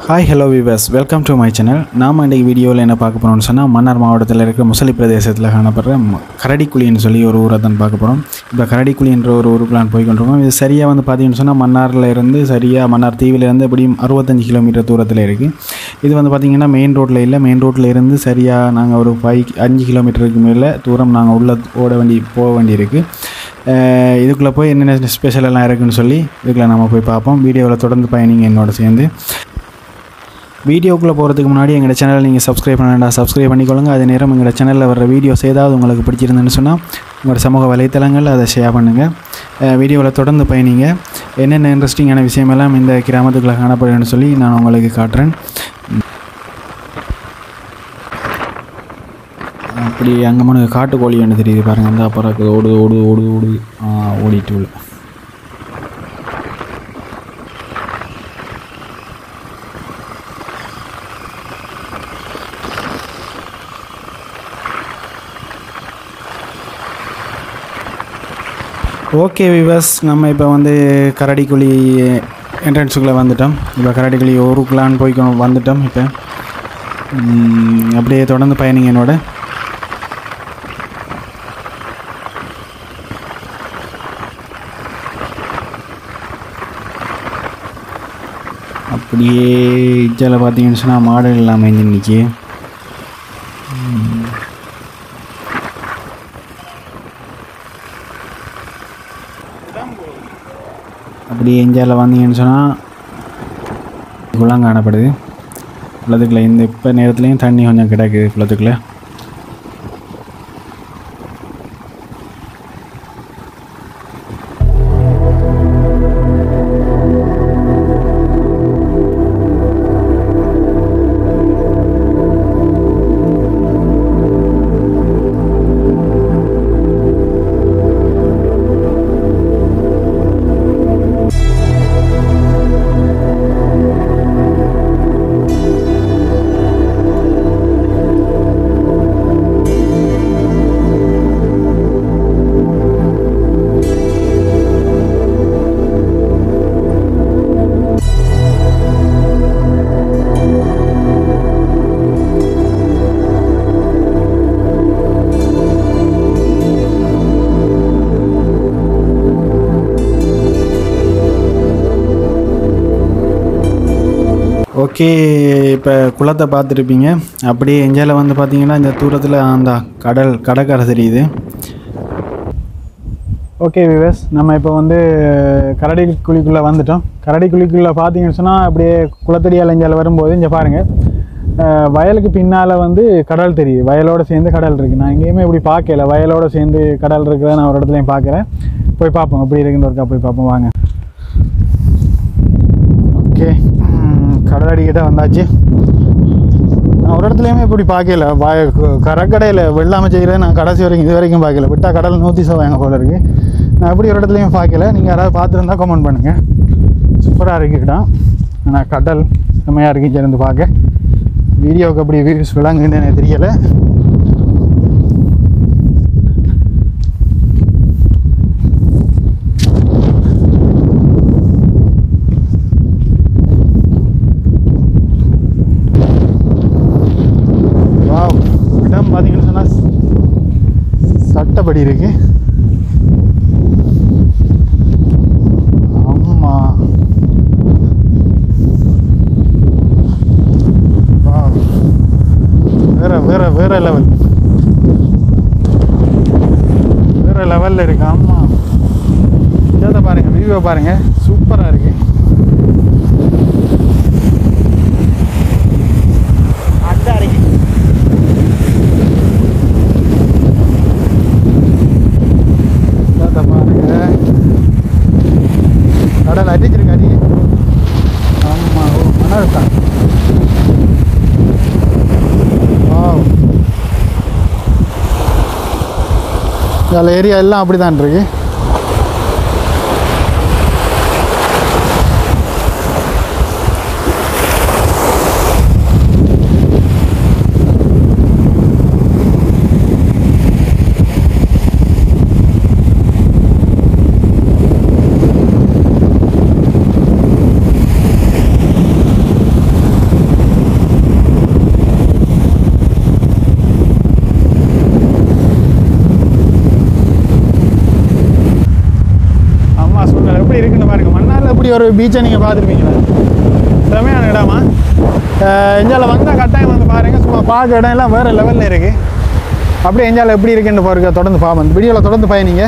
Hi hello viewers welcome to my channel நாம் இன்றைக்கி வீடியோவில் என்ன பார்க்க போகிறோம்னு சொன்னால் மன்னார் மாவட்டத்தில் இருக்கிற முசலி பிரதேசத்தில் காணப்படுற ம- கரடிக்குழின்னு சொல்லி ஒரு ஊரை தான் பார்க்க போகிறோம் இப்போ கரடிக்குழின்ற ஒரு ஊருக்குலான் போய் கொண்டிருக்கோம் இது சரியாக வந்து பார்த்தீங்கன்னு சொன்னால் மன்னாரில் இருந்து சரியாக மன்னார் தீவிலேருந்து எப்படியும் அறுபத்தஞ்சு கிலோமீட்டர் தூரத்தில் இருக்குது இது வந்து பார்த்திங்கன்னா மெயின் ரோட்டில் இல்லை மெயின் ரோட்டில் இருந்து சரியாக நாங்கள் ஒரு ஃபைவ் அஞ்சு கிலோமீட்டருக்கு மேலே தூரம் நாங்கள் உள்ள ஓட வேண்டி போக வேண்டியிருக்கு அஹ் இதுக்குள்ளே போய் என்னென்ன ஸ்பெஷல் எல்லாம் இருக்குன்னு சொல்லி இதுக்குள்ளே நம்ம போய் பார்ப்போம் வீடியோவில் தொடர்ந்து பயணிங்க என்னோட சேர்ந்து வீடியோக்குள்ளே போகிறதுக்கு முன்னாடி எங்களோட சேனலை நீங்கள் சப்ஸ்கிரைப் பண்ண சப்ஸ்கிரைப் பண்ணிக்கொள்ளுங்க அதே நேரம் எங்களோட சேனலில் வர வீடியோஸ் ஏதாவது உங்களுக்கு பிடிச்சிருந்துன்னு சொன்னால் உங்களோட சமூக வலைத்தளங்கள் அதை ஷேர் பண்ணுங்கள் வீடியோவில் தொடர்ந்து பயணிங்க என்னென்ன இன்ட்ரெஸ்டிங்கான விஷயமெல்லாம் இந்த கிராமத்துக்குள்ளே காணப்படுதுன்னு சொல்லி நான் உங்களுக்கு காட்டுறேன் அப்படி அங்கே மனு காட்டுக்கோழி ஒன்று தெரியுது பாருங்கள் அந்த அப்புறம் ஓடுது ஓடுது ஓடுது ஓடுது ஆ, ஓடிட்டு உள்ள ஓகே விவஸ் நம்ம இப்போ வந்து கரடிக்குழி என்ட்ரன்ஸுக்குள்ளே வந்துட்டோம் இப்போ கரடிக்குழி ஊருக்குள்ளான்னு போய் கொ- வந்துட்டோம் இப்போ ம், அப்படியே தொடர்ந்து பயணிங்க என்னோட அப்படியே இதில் பார்த்தீங்கன்னு சொன்னால் மாடல் இல்லாமல் இன்னைக்கு அப்படி எஞ்சால வந்தீங்கன்னு சொன்னால் குளம் காணப்படுது குளத்துக்குள்ள இந்த இப்போ நேரத்துலையும் தண்ணி கொஞ்சம் கிடக்குது குளத்துக்குள்ள ஓகே இப்போ குளத்தை பார்த்துருப்பீங்க அப்படியே எஞ்சால வந்து பார்த்தீங்கன்னா இந்த தூரத்தில் அந்த கடல் கடற்கரை தெரியுது ஓகே விவேஸ் நம்ம இப்போ வந்து கரடி குழிக்குள்ளே வந்துட்டோம் கரடி குழிக்குள்ளே பார்த்தீங்கன்னு சொன்னால் அப்படியே குளத்தடியால் எஞ்சால வரும்போது இங்கே பாருங்கள் அஹ், வயலுக்கு பின்னால் வந்து கடல் தெரியுது வயலோடு சேர்ந்து கடல் இருக்குது நான் எங்கேயுமே இப்படி பார்க்கல வயலோடு சேர்ந்து கடல் இருக்கிறத நான் ஒரு இடத்துலையும் பார்க்குறேன் போய் பார்ப்போம் எப்படி இருக்குன்னு ஒருக்கா போய் பார்ப்போம் வாங்க ஓகே கடலடி கிட்ட வந்தாச்சு நான் ஒரு இடத்துலையுமே இப்படி பார்க்கல வாய கரக்கடையில் வெள்ளாமல் செய்கிறேன் நான் கடைசி வரைக்கும் இது வரைக்கும் பார்க்கல விட்டா கடல் நூற்றி சவாங்க போல இருக்கு நான் இப்படி ஒரு இடத்துலையும் பார்க்கல நீங்கள் யாராவது பார்த்துருந்தா கமெண்ட் பண்ணுங்கள் சூப்பராக இருக்கு இடம் ஆனால் கடல் செம்மையாக இருக்கு இங்க இருந்து பார்க்க வீடியோவுக்கு அப்படி வியூஸ் விளங்குன்னு எனக்கு தெரியலை வாவ் இடம் பார்த்தீங்கன்னு சொன்னால் சட்டப்படி இருக்கு ஆமா வாவ் வேற வேற வேற லெவல் வேற லெவல்ல இருக்கு ஆமா இதை பாருங்க வியூவை பாருங்க சூப்பரா இருக்கு அதான் இருக்கு இதை பாருங்க கடல் அடிச்சிருக்கு அடி ஆமா ஓ மணல் தான் வாவ் இதில் ஏரியா எல்லாம் அப்படி தான் இருக்கு இருக்குன்னு பாருங்கள் மன்னாரில் இப்படி ஒரு பீச்சை நீங்கள் பார்த்துருப்பீங்களா செமையான இடமா எஞ்சால வந்தால் கட்டாயம் வந்து பாருங்கள் சும்மா பார்க்க இடம் எல்லாம் வேறு லெவலில் இருக்குது அப்படியே எஞ்சால எப்படி இருக்குன்னு பாருங்க தொடர்ந்து பார்ப்போம் இந்த வீடியோவில் தொடர்ந்து பயணிங்க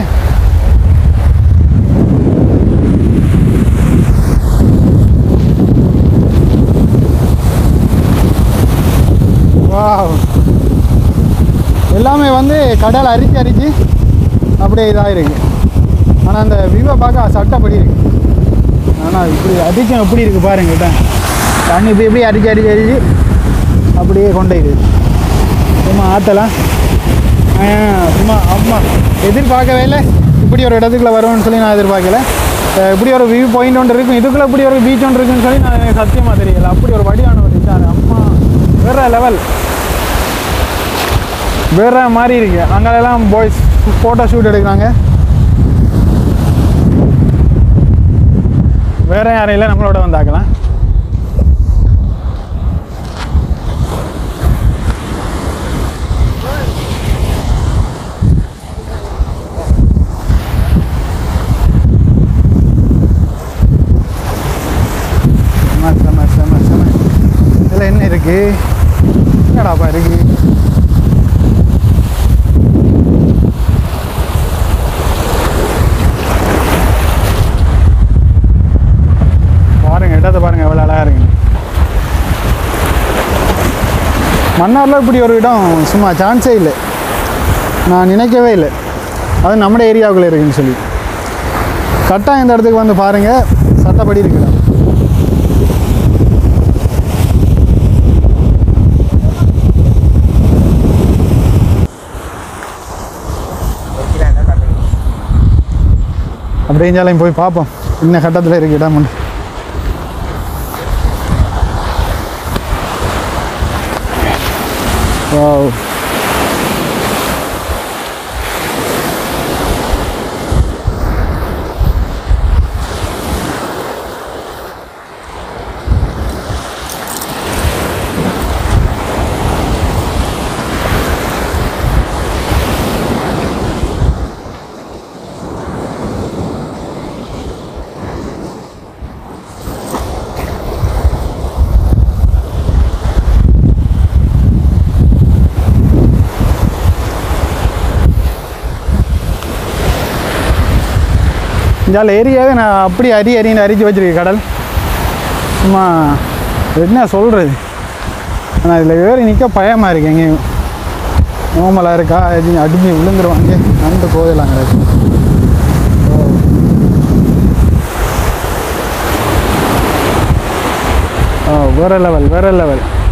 வாவ் எல்லாமே வந்து கடல் அரிச்சு அரிச்சு அப்படியே இதாக இருக்கு ஆனால் அந்த வியூவை பார்க்க சட்டப்படி இருக்கு ஆனால் இப்படி அதிகம் எப்படி இருக்கு பாருங்க இதான் தண்ணி இப்படி இப்படி அரிச்சு அரிச்சு அரிச்சு அப்படியே கொண்டே இருக்கு சும்மா ஆற்றலாம் சும்மா அம்மா எதிர்பார்க்கவே இல்லை இப்படி ஒரு இடத்துக்குள்ள வருவேன்னு சொல்லி நான் எதிர்பார்க்கல அஹ் இப்படி ஒரு வியூ பாயிண்ட் ஒன்று இருக்கும் இதுக்குள்ளே இப்படி ஒரு பீச் ஒன்று இருக்குன்னு சொல்லி நான் எனக்கு சத்தியமாக தெரியல அப்படி ஒரு வடிவான ஒரு இதான் அம்மா வேற லெவல் வேற மாதிரி இருக்கு அங்கெல்லாம் பாய்ஸ் ஃபோட்டோ ஷூட் எடுக்கிறாங்க வேற யாரும் இல்லை நம்மளோட வந்தாக்கலாம் செம செம செம செம இதில் என்ன இருக்கு என்னடாப்பா இருக்கு பாருங்க இடத்தை பாருங்க எவ்வளோ அழகா இருக்கு மன்னாரில் இப்படி ஒரு இடம் சும்மா சான்ஸே இல்லை நான் நினைக்கவே இல்லை அது நம்ம ஏரியாவுக்குள்ளே இருக்குன்னு சொல்லி கட்டாயம் இந்த இடத்துக்கு வந்து பாருங்கள் சட்டப்படி இருக்கு இடம். அப்படியே இருந்தாலும் போய் பார்ப்போம் இன்ன கட்டத்தில் இருக்கு இடம் ஒன்று Wow. இந்த ஏரியாவே நான் அப்படி அரி அரின்னு அரிச்சு வச்சிருக்கேன் கடல் சும்மா என்ன சொல்கிறது ஆனால் இதில் ஏறி நிற்க பயமாக இருக்கு எங்கேயும் நோமலாக இருக்கா எதையும் அடிமை விழுந்துருவாங்க நண்டு கோயிலாம் கிடையாது ஓ வேற லெவல் வேற லெவல்